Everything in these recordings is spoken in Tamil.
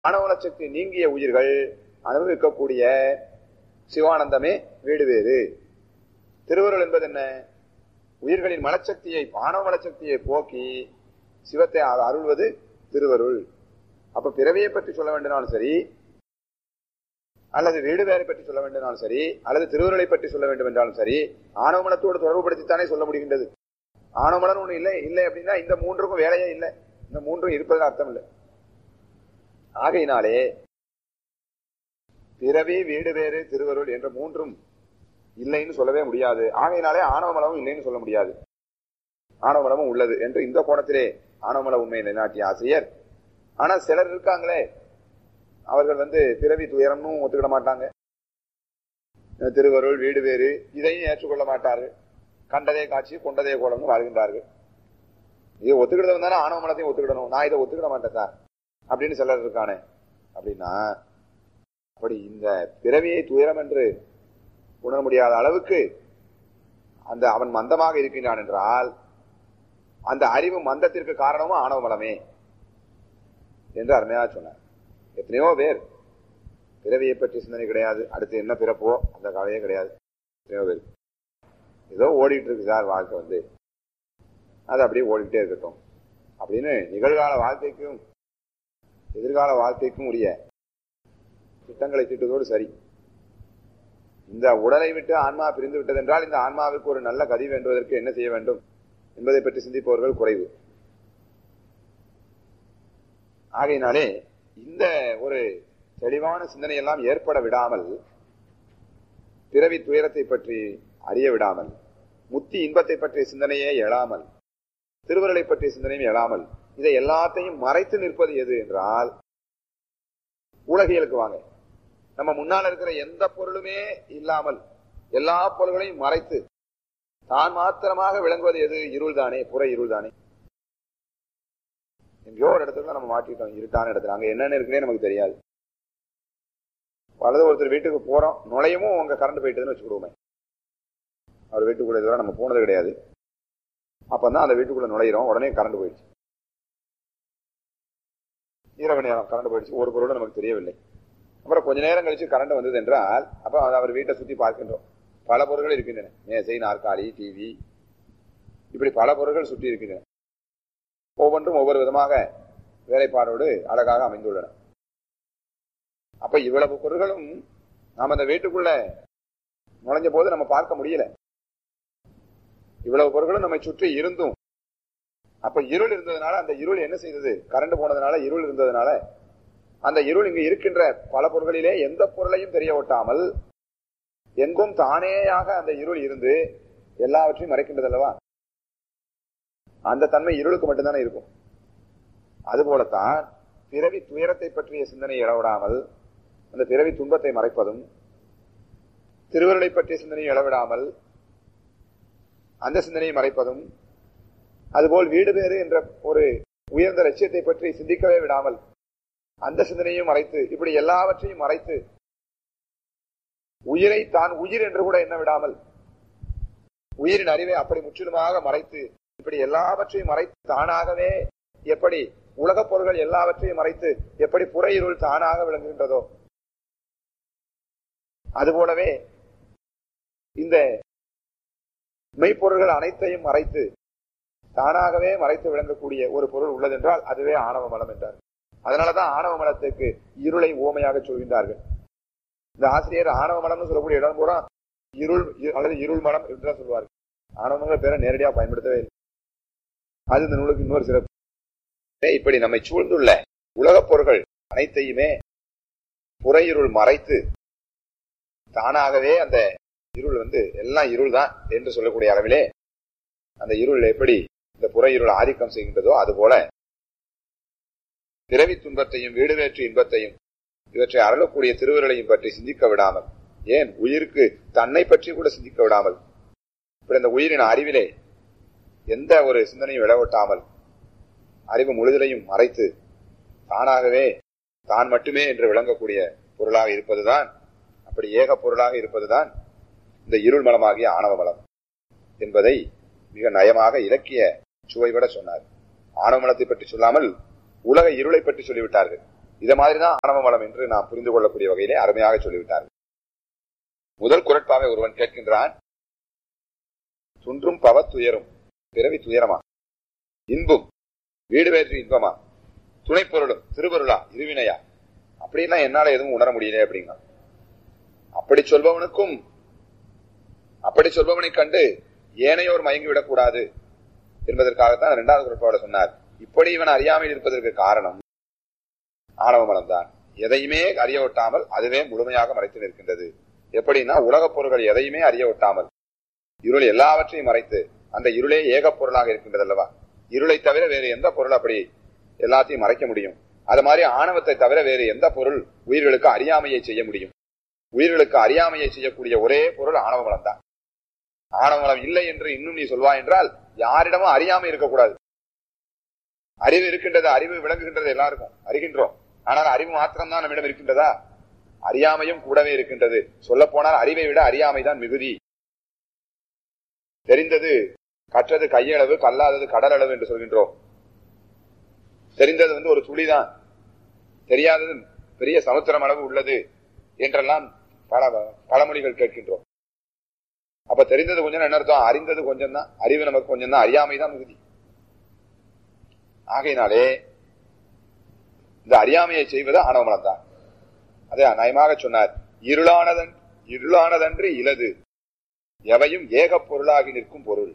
ஆணவ சக்தி நீங்கிய உயிர்கள் அனுபவிக்கக்கூடிய சிவானந்தமே வீடு வேறு திருவருள் என்பது என்ன உயிர்களின் மனச்சக்தியை ஆணவ மனச்சக்தியை போக்கி சிவத்தை அ- அருள்வது திருவருள் அப்ப பிறவியை பற்றி சொல்ல வேண்டுமானாலும் சரி அல்லது வீடு வேலை பற்றி சொல்ல வேண்டுமானாலும் சரி அல்லது திருவருளை பற்றி சொல்ல வேண்டும் என்றாலும் சரி ஆணவ மனத்தோடு தொடர்புபடுத்தித்தானே சொல்ல முடிகின்றது ஆணவ மனம் ஒண்ணு இல்லை இல்லை அப்படின்னா இந்த மூன்றுக்கும் வேலையே இல்லை இந்த மூன்றும் இருப்பதில் அர்த்தம் இல்லை ஆகையினாலே பிறவி வீடு வேறு திருவருள் என்ற மூன்றும் இல்லைன்னு சொல்லவே முடியாது ஆகையினாலே ஆணவ மலமும் இல்லைன்னு சொல்ல முடியாது ஆணவ மலமும் உள்ளது என்று இந்த கோணத்திலே ஆணவ மல உண்மையை நிலைநாட்டிய ஆசிரியர் ஆனா சிலர் இருக்காங்களே அவர்கள் வந்து பிறவி துயரம்னு ஒத்துக்கிட மாட்டாங்க திருவருள் வீடு வேறு இதையும் ஏற்றுக்கொள்ள மாட்டார்கள் கண்டதே காட்சி கொண்டதே கோலம்னு வாழ்கின்றார்கள் இதை ஒத்துக்கிட்டவன் தானே ஆணவ மலத்தையும் ஒத்துக்கிடணும் நான் இதை ஒத்துக்கிட மாட்டேன் சார் அப்படின்னு சிலர் இருக்கானே அப்படின்னா அப்படி இந்த பிறவியை துயரம் என்று உணர முடியாத அளவுக்கு அந்த அவன் மந்தமாக இருக்கின்றான் என்றால் அந்த அறிவு மந்தத்திற்கு காரணமும் ஆணவ மலமே என்று அருமையாக சொன்னார் எத்தனையோ பேர் பிறவியை பற்றி சிந்தனை கிடையாது அடுத்து என்ன பிறப்போ அந்த கவலையே கிடையாது எத்தனையோ பேர் ஏதோ ஓடிட்டு இருக்கு சார் வாழ்க்கை வந்து அது அப்படியே ஓடிக்கிட்டே இருக்கட்டும் அப்படின்னு நிகழ்கால வாழ்க்கைக்கும் எதிர்கால வாழ்க்கைக்கும் உரிய திட்டங்களை திட்டத்தோடு சரி இந்த உடலை விட்டு ஆன்மா பிரிந்து விட்டதென்றால் இந்த ஆன்மாவுக்கு ஒரு நல்ல கதி வேண்டுவதற்கு என்ன செய்ய வேண்டும் என்பதை பற்றி சிந்திப்பவர்கள் குறைவு ஆகையினாலே இந்த ஒரு தெளிவான சிந்தனை எல்லாம் ஏற்பட விடாமல் பிறவி துயரத்தை பற்றி அறிய விடாமல் முத்தி இன்பத்தை பற்றிய சிந்தனையே எழாமல் திருவருளை பற்றிய சிந்தனையும் எழாமல் இதை எல்லாத்தையும் மறைத்து நிற்பது எது என்றால் உலகியலுக்கு வாங்க நம்ம முன்னால் இருக்கிற எந்த பொருளுமே இல்லாமல் எல்லா பொருள்களையும் மறைத்து தான் மாத்திரமாக விளங்குவது எது இருள் தானே புற இருள் தானே எங்கேயோ ஒரு இடத்துல தான் நம்ம மாட்டிட்டோம் இருட்டான இடத்துல அங்க என்னென்ன இருக்குன்னே நமக்கு தெரியாது வலது ஒருத்தர் வீட்டுக்கு போறோம் நுழையவும் உங்க கரண்ட் போயிட்டுதுன்னு வச்சுக்கிடுவோமே அவர் வீட்டுக்குள்ள இதுவரை நம்ம போனது கிடையாது அப்பதான் அந்த வீட்டுக்குள்ள நுழையிறோம் உடனே கரண்ட் போயிடுச்சு இரவு நேரம் கரண்ட் போயிடுச்சு ஒரு பொருளும் நமக்கு தெரியவில்லை அப்புறம் கொஞ்ச நேரம் கழிச்சு கரண்ட் வந்தது என்றால் அப்ப அது அவர் வீட்டை சுத்தி பார்க்கின்றோம் பல பொருட்கள் இருக்கின்றன மேசை நாற்காலி டிவி இப்படி பல பொருட்கள் சுற்றி இருக்கின்றன ஒவ்வொன்றும் ஒவ்வொரு விதமாக வேலைப்பாடோடு அழகாக அமைந்துள்ளன அப்ப இவ்வளவு பொருட்களும் நாம் அந்த வீட்டுக்குள்ள நுழைஞ்ச போது நம்ம பார்க்க முடியல இவ்வளவு பொருட்களும் நம்மை சுற்றி இருந்தும் அப்ப இருள் இருந்ததுனால அந்த இருள் என்ன செய்தது கரண்ட் போனதுனால இருள் இருந்ததுனால அந்த இருள் இங்கு இருக்கின்ற பல பொருள்களிலே எந்த பொருளையும் தெரிய ஒட்டாமல் எங்கும் தானேயாக அந்த இருள் இருந்து எல்லாவற்றையும் மறைக்கின்றது அல்லவா அந்த தன்மை இருளுக்கு மட்டும்தானே இருக்கும் அதுபோலத்தான் பிறவி துயரத்தை பற்றிய சிந்தனை இழவிடாமல் அந்த பிறவி துன்பத்தை மறைப்பதும் திருவருளை பற்றிய சிந்தனையை இழவிடாமல் அந்த சிந்தனையை மறைப்பதும் அதுபோல் வீடு பேறு என்ற ஒரு உயர்ந்த லட்சியத்தை பற்றி சிந்திக்கவே விடாமல் அந்த சிந்தனையும் மறைத்து இப்படி எல்லாவற்றையும் மறைத்து உயிரை தான் உயிர் என்று கூட எண்ண விடாமல் உயிரின் அறிவை அப்படி முற்றிலுமாக மறைத்து இப்படி எல்லாவற்றையும் மறைத்து தானாகவே எப்படி உலகப் பொருள்கள் எல்லாவற்றையும் மறைத்து எப்படி புற இருள் தானாக விளங்குகின்றதோ அதுபோலவே இந்த மெய்ப்பொருள்கள் அனைத்தையும் மறைத்து தானாகவே மறைத்து விளங்கக்கூடிய ஒரு பொருள் உள்ளதென்றால் அதுவே ஆணவ மலம் என்றார் அதனாலதான் ஆணவ மலத்துக்கு இருளை ஓமையாக சொல்கின்றார்கள் இந்த ஆசிரியர் ஆணவ மலம்னு சொல்லக்கூடிய இடம் பூரா இருள் இ- அல்லது இருள் மலம் என்றுதான் சொல்வார்கள் ஆணவங்கிற பேரை நேரடியாக பயன்படுத்தவே இல்லை அது இந்த நூலுக்கு இன்னொரு சிறப்பு ஏய், இப்படி நம்மை சூழ்ந்துள்ள உலகப் பொருள்கள் அனைத்தையுமே புற இருள் மறைத்து தானாகவே அந்த இருள் வந்து எல்லாம் இருள் தான் என்று சொல்லக்கூடிய அளவிலே அந்த இருள் எப்படி இந்த புற இருள் ஆதிக்கம் செய்கின்றதோ அதுபோல பிறவி துன்பத்தையும் வீடு வேற்று இன்பத்தையும் இவற்றை அருளக்கூடிய திருவுருளையும் பற்றி சிந்திக்க விடாமல் ஏன் உயிருக்கு தன்னை பற்றி கூட சிந்திக்க விடாமல் இப்படி இந்த உயிரின் அறிவிலே எந்த ஒரு சிந்தனையும் விளவட்டாமல் அறிவு முழுதலையும் மறைத்து தானாகவே தான் மட்டுமே என்று விளங்கக்கூடிய பொருளாக இருப்பதுதான் அப்படி ஏக பொருளாக இருப்பதுதான் இந்த இருள் மலமாகிய ஆணவ மலம் என்பதை மிக நயமாக இலக்கிய சுவைபட சொன்னார் ஆணவ மலத்தை பற்றி சொல்லாமல் உலக இருளை பற்றி சொல்லிவிட்டார்கள் இத மாதிரிதான் ஆணவ மலம் என்று நாம் புரிந்து கொள்ளக்கூடிய வகையிலே அருமையாக சொல்லிவிட்டார்கள் முதல் குரட்பாவை ஒருவன் கேட்கின்றான் துன்றும் பவ துயரும் பிறவி துயரமா இன்பும் வீடு வேற்று இன்பமா துணைப்பொருளும் திருவருளா இருவினையா அப்படின்னா என்னால எதுவும் உணர முடியல அப்படிங்க அப்படி சொல்பவனுக்கும் அப்படி சொல்பவனை கண்டு ஏனையோர் மயங்கிவிடக் கூடாது என்பதற்காகத்தான் இரண்டாவது குரட்பாவோட சொன்னார் இப்படி இவன் அறியாமல் இருப்பதற்கு காரணம் ஆணவ மலம்தான் எதையுமே அறிய ஒட்டாமல் அதுவே முழுமையாக மறைத்து நிற்கின்றது எப்படின்னா உலகப் பொருள்கள் எதையுமே அறிய ஒட்டாமல் இருள் எல்லாவற்றையும் மறைத்து அந்த இருளே ஏகப் பொருளாக இருக்கின்றது அல்லவா இருளை தவிர வேறு எந்த பொருள் அப்படி எல்லாத்தையும் மறைக்க முடியும் அது மாதிரி ஆணவத்தை தவிர வேறு எந்த பொருள் உயிர்களுக்கு அறியாமையை செய்ய முடியும் உயிர்களுக்கு அறியாமையை செய்யக்கூடிய ஒரே பொருள் ஆணவ மலம் தான் ஆணவ மலம் இல்லை என்று இன்னும் நீ சொல்வா என்றால் யாரிடமும் அறியாமை இருக்கக்கூடாது அறிவு இருக்கின்றது அறிவு விளங்குகின்றது எல்லாருக்கும் அறிகின்றோம் ஆனால் அறிவு மாத்திரம்தான் நம்மிடம் இருக்கின்றதா அறியாமையும் கூடவே இருக்கின்றது சொல்ல போனால் அறிவை விட அறியாமை தான் மிகுதி தெரிந்தது கற்றது கையளவு கல்லாதது கடல் அளவு என்று சொல்கின்றோம் தெரிந்தது வந்து ஒரு துளிதான் தெரியாதது பெரிய சமுத்திரம் அளவு உள்ளது என்றெல்லாம் பல பழமொழிகள் கேட்கின்றோம் அப்ப தெரிந்தது கொஞ்சம் என்ன அர்த்தம் அறிந்தது கொஞ்சம் தான் அறிவு நமக்கு கொஞ்சம் தான் அறியாமை தான் மிகுதி ஆகையினாலே இந்த அறியாமையை செய்வது ஆணவமலம் தான் அதே நயமாக சொன்னார் இருளானதன் இருளானதன்று இலது எவையும் ஏக பொருளாகி நிற்கும் பொருள்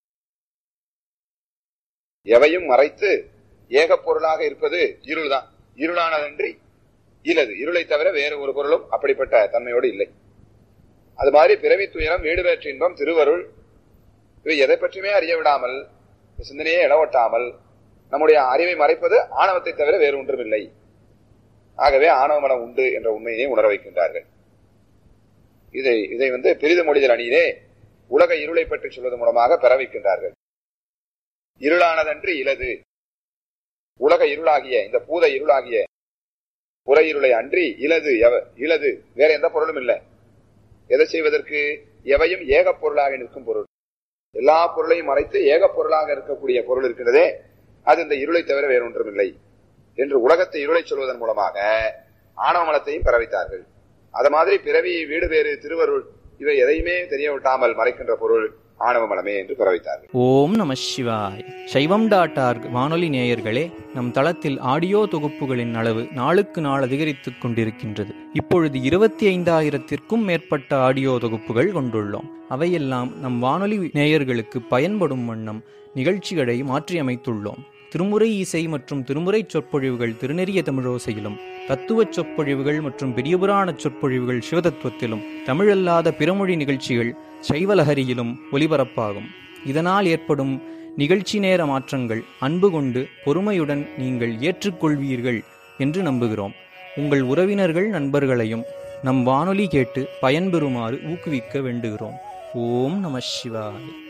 எவையும் மறைத்து ஏக பொருளாக இருப்பது இருள் தான் இருளானதன்றி இலது இருளை தவிர வேறு ஒரு பொருளும் அப்படிப்பட்ட தன்மையோடு இல்லை அது மாதிரி பிறவி துயரம் வீடு வேற்று இன்பம் திருவருள் இவை எதை பற்றியுமே அறிய விடாமல் சிந்தனையே இடவட்டாமல் நம்முடைய அறிவை மறைப்பது ஆணவத்தை தவிர வேறு ஒன்றும் இல்லை ஆகவே ஆணவ மனம் உண்டு என்ற உண்மையை உணர வைக்கின்றார்கள் இதை இதை வந்து பெரிது மொழிதல் அணியிலே உலக இருளை பற்றி சொல்வது மூலமாக பெற வைக்கின்றார்கள் இருளானதன்று இலது உலக இருளாகிய இந்த பூத இருளாகிய புற இருளை அன்றி இலது எவ- இலது வேற எந்த பொருளும் இல்லை எதை செய்வதற்கு எவையும் ஏக பொருளாக நிற்கும் பொருள் எல்லா பொருளையும் மறைத்து ஏக பொருளாக இருக்கக்கூடிய பொருள் இருக்கிறதே அது இந்த இருளை தவிர வேறு ஒன்றும் இல்லை என்று உலகத்தை இருளை சொல்வதன் மூலமாக ஆணவ மலத்தையும் பெற வைத்தார்கள் அது மாதிரி பிறவி வீடு வேறு திருவருள் இவை எதையுமே தெரிய விட்டாமல் மறைக்கின்ற பொருள் ஆணவ மலமே என்று பெற வைத்தார்கள் ஓம் நம சிவாய் சைவம் டாட் ஆர்க் வானொலி நேயர்களே நம் தளத்தில் ஆடியோ தொகுப்புகளின் அளவு நாளுக்கு நாள் அதிகரித்துக் கொண்டிருக்கின்றது இப்பொழுது இருபத்தி ஐந்தாயிரத்திற்கும் மேற்பட்ட ஆடியோ தொகுப்புகள் கொண்டுள்ளோம் அவையெல்லாம் நம் வானொலி நேயர்களுக்கு பயன்படும் வண்ணம் நிகழ்ச்சிகளை மாற்றியமைத்துள்ளோம் திருமுறை இசை மற்றும் திருமுறை சொற்பொழிவுகள் திருநெறிய தமிழோசையிலும் தத்துவச் சொற்பொழிவுகள் மற்றும் பெரியபுராண சொற்பொழிவுகள் சிவதத்துவத்திலும் தமிழல்லாத பிறமொழி நிகழ்ச்சிகள் சைவலஹரியிலும் ஒலிபரப்பாகும் இதனால் ஏற்படும் நிகழ்ச்சி நேர மாற்றங்கள் அன்பு கொண்டு பொறுமையுடன் நீங்கள் ஏற்றுக்கொள்வீர்கள் என்று நம்புகிறோம் உங்கள் உறவினர்கள் நண்பர்களையும் நம் வானொலி கேட்டு பயன்பெறுமாறு ஊக்குவிக்க வேண்டுகிறோம் ஓம் நம சிவாய்